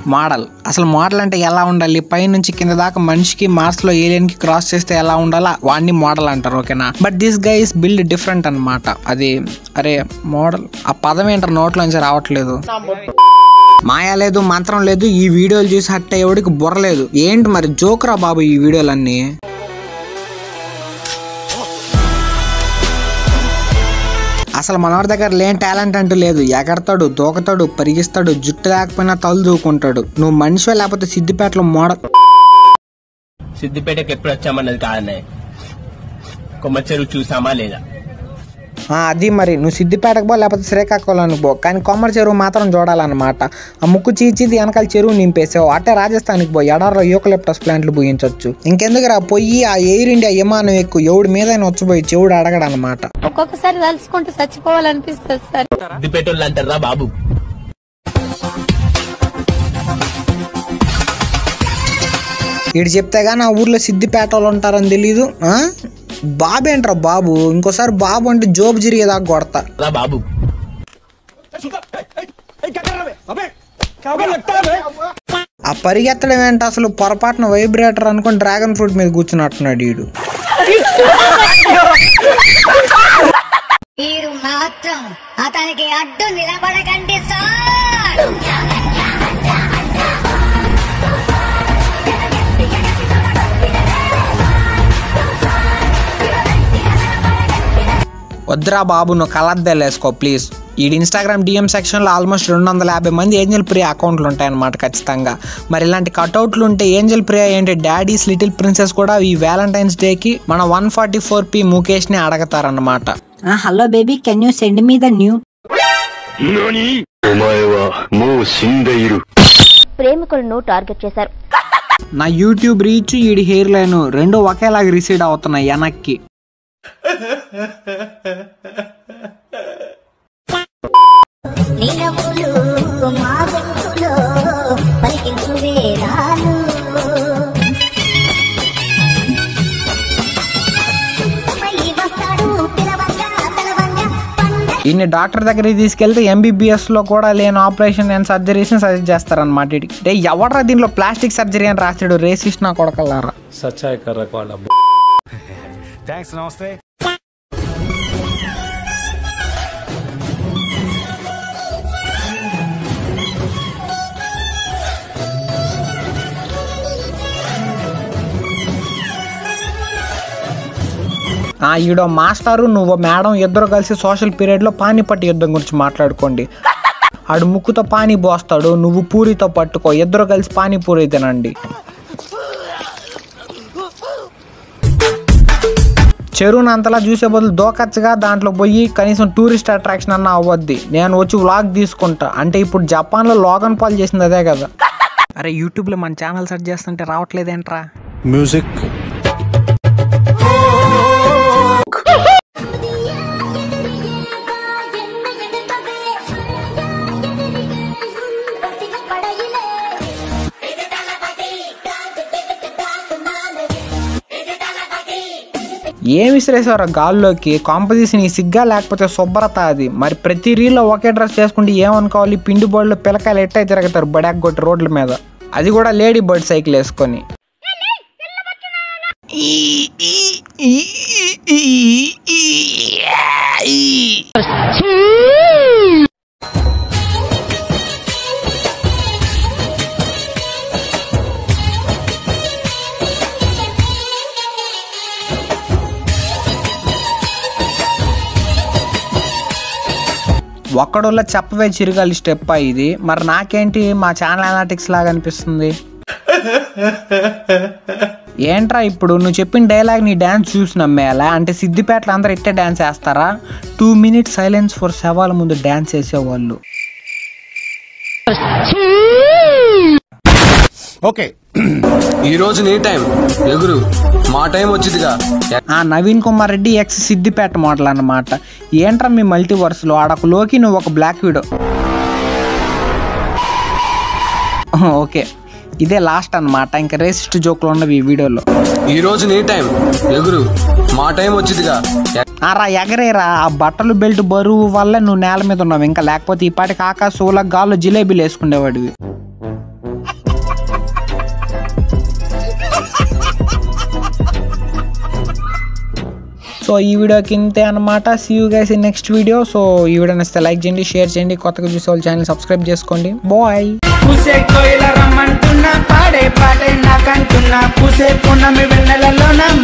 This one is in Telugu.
మోడల్ అసలు మోడల్ అంటే ఎలా ఉండాలి పై నుంచి కింద దాకా మనిషికి మార్స్ లో ఏలియన్ కి క్రాస్ చేస్తే ఎలా ఉండాలా వాడిని మోడల్ అంటారు ఓకేనా but this guy is build different అన్నమాట అది అరే మోడల్ ఆ పదం ఏంటారు నోట్లోంచి రావట్లేదు మాయా లేదు మంత్రం లేదు ఈ వీడియోలు చూసి హట్ అయ్యేవాడికి బుర్ర లేదు ఏంటి మరి జోక్రా బాబు ఈ వీడియోలన్నీ అసలు మనవాడి దగ్గర లేని టాలెంట్ అంటూ లేదు ఎగరతాడు దూకతాడు పరిగిస్తాడు జుట్టు లేకపోయినా తలు దూకుంటాడు నువ్వు మనిషివే లేకపోతే సిద్దిపేటలో మోడల్ సిద్దిపేటకి ఎప్పుడు వచ్చామన్నది కాదనే కొమ్మ చెరువు చూసామా లేదా ఆ, అది మరి నువ్వు సిద్దిపేటకు పో లేకపోతే శ్రీకాకుళానికి పో కానీ కొమ్మరి చెరువు మాత్రం చూడాలన్నమాట ఆ ముక్కు చీచిది వెనకాల చెరువు నింపేసావు అట్టే రాజస్థాన్కి పో ఎడారిలో యూకలిప్టస్ ప్లాంట్లు బుగించవచ్చు ఇంకెందుకురా పొయ్యి ఆ ఎయిర్ ఇండియా విమానం ఎక్కువ ఎవడి మీద వచ్చిపోయి చెవుడు అడగడనమాట ఒక్కొక్కసారి తలుచుకుంటూ చచ్చిపోవాలనిపిస్తుంది సార్ సిద్దిపేట వాళ్ళు అంటారా బాబు వీడు చెప్తే కానీ ఆ ఊర్లో సిద్దిపేట వాళ్ళు ఉంటారని తెలీదు ఆ? బాబు ఏంట్రా బాబు ఇంకోసారి బాబు అంటే జోబు జరిగేదాకా కొడతా రా బాబు ఆ పరిగెత్తడం ఏంటి అసలు పొరపాటున వైబ్రేటర్ అనుకుని డ్రాగన్ ఫ్రూట్ మీద కూర్చున్నట్టున్నాడు వీడు మీరు మాత్రం అతనికి అడ్డు నిలబడకండి సార్ వద్దురా బాబు నువ్వు కలద్దాలు వేసుకో ప్లీజ్ ఈ ఇన్స్టాగ్రామ్ డిఎం సెక్షన్లో ఆల్మోస్ట్ రెండు వందల యాభై మంది ఏంజల్ ప్రియా అకౌంట్లు ఉంటాయన్నమాట ఖచ్చితంగా మరి ఇలాంటి కట్అవుట్లు ఉంటే ఏంజల్ ప్రియా ఏంటి డాడీస్ లిటిల్ ప్రిన్సెస్ కూడా ఈ వ్యాలంటైన్స్ డేకి మన వన్ ఫార్టీ ఫోర్ పి ముఖేష్ని అడగతారన్నమాట hello baby can you send me the new お前はもう死んでいる。 ప్రేమికులను టార్గెట్ చేశారు నా యూట్యూబ్ రీచ్ ఈడి హెయిర్ లైన్ రెండు ఒకేలాగా రిసీడ్ అవుతున్నాయి వెనక్కి నిలవులు మా గొంతులో పలికించు వేదాలు చుట్టమై వస్తాడు పిలవంగా తలవంగా పండ ఇన్ని డాక్టర్ దగ్గరికి తీసుకెళ్తే ఎంబీబీఎస్ లో కూడా లేని ఆపరేషన్ అండ్ సర్జరీస్ సజెస్ట్ చేస్తారన్నమాట వీడికి రే ఎవడరా దీనిలో ప్లాస్టిక్ సర్జరీ అని రాసాడు రేసిస్ట్ నా కొడకల్లారా సచ్చాయి కర్ర వాళ్ళ ఆ ఈడో మాస్టారు నువ్వు మేడం ఇద్దరు కలిసి సోషల్ పీరియడ్ లో పానీపట్టి యుద్ధం గురించి మాట్లాడుకోండి ఆడు ముక్కుతో పానీ పోస్తాడు నువ్వు పూరితో పట్టుకో ఇద్దరు కలిసి పానీపూరి తినండి చెరువుని అంతలా చూసే బదులు దోకచ్చగా దాంట్లో పోయి కనీసం టూరిస్ట్ అట్రాక్షన్ అన్న అవ్వద్ది నేను వచ్చి వ్లాగ్ తీసుకుంటా అంటే ఇప్పుడు జపాన్లో లోగన్ పాల్ చేసింది అదే కదా అరే యూట్యూబ్లో మన ఛానల్ సెర్చ్ చేస్తుంటే రావట్లేదేంట్రా మ్యూజిక్ ఏం విసిరేసారు గాల్లోకి కాంపోజిషన్ ఈ సిగ్గా లేకపోతే శుభ్రత అది మరి ప్రతి రీల్లో ఒకే డ్రెస్ చేసుకుంటే ఏమనుకోవాలి పిండి బోర్డులో పిల్లకాయలు ఎట్టై తిరగతారు బడాక్ కొట్టి రోడ్ల మీద అది కూడా లేడీ బర్డ్ సైకిల్ వేసుకొని ఒక్కడుల్లో చెప్పవే చిరగాలి స్టెప్ ఇది మరి నాకేంటి మా ఛానల్ అనాటిక్స్ లాగా అనిపిస్తుంది ఏంట్రా ఇప్పుడు నువ్వు చెప్పిన డైలాగ్ నీ డ్యాన్స్ చూసి నమ్మేయాలా అంటే సిద్దిపేటలో అందరూ ఇట్టే డ్యాన్స్ వేస్తారా టూ మినిట్స్ సైలెన్స్ ఫర్ శవాల ముందు డ్యాన్స్ వేసేవాళ్ళు ఓకే ఈ రోజు నీ టైం ఎగురు మా టైం వచ్చిందిగా ఆ నవీన్ కుమార్ రెడ్డి ఎక్స్ సిద్దిపేట మోడల్ అన్నమాట ఏంట్రా మీ మల్టీవర్స్లో ఆడొక లోకి నువ్వు ఒక బ్లాక్ వీడో ఓకే ఇదే లాస్ట్ అన్నమాట ఇంకా రేసిస్ట్ జోకులు ఉన్నవి ఈ వీడియోలో ఈ రోజు నీ టైం ఎగురు మా టైం వచ్చిందిగా ఆ రా ఎగరేరా ఆ బట్టలు బెల్ట్ బరువు వల్ల నువ్వు నేల మీద ఉన్నావు ఇంకా లేకపోతే ఈ పాటికి ఆకాశ ఊల గాల్లో జిలేబీలు వేసుకునేవాడివి సో ఈ వీడియోకి ఇంతే అనమాట see you guys in next video so ఈ వీడియో నచ్చితే లైక్ చేయండి షేర్ చేయండి కొత్తగా చూసే వాళ్ళు ఛానల్ సబ్స్క్రైబ్ చేసుకోండి బాయ్ పూసే కోయిల రమ్మంటున్నా పాడే పాడే నాకంటున్నా పూసే పున్నమి వెన్నెలలోన